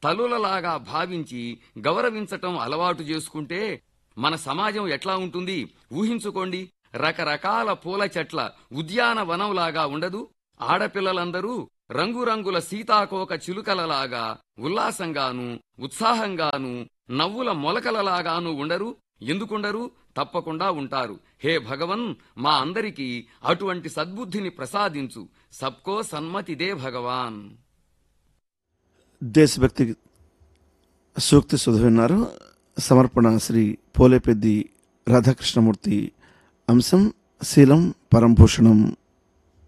తల్లులలాగా భావించి గౌరవించటం అలవాటు చేసుకుంటే మన సమాజం ఎట్లా ఉంటుంది ఊహించుకోండి రకరకాల పూల చెట్ల ఉద్యానవనంలాగా ఉండదు ఆడపిల్లలందరూ రంగురంగుల సీతాకోక చిలుకలలాగా ఉల్లాసంగాను ఉత్సాహంగాను నవ్వుల మొలకలలాగాను ఉండరు ఎందుకుండరు తప్పకుండా ఉంటారు హే భగవన్ మా అందరికీ అటువంటి సద్బుద్ధిని ప్రసాదించు సబ్కో సన్మతిదే భగవాన్ దేశభక్తి సూక్తి సుధ విన్నారు సమర్పణ శ్రీ పోలేపెద్ది రాధాకృష్ణమూర్తి అంశం శీలం పరంభూషణం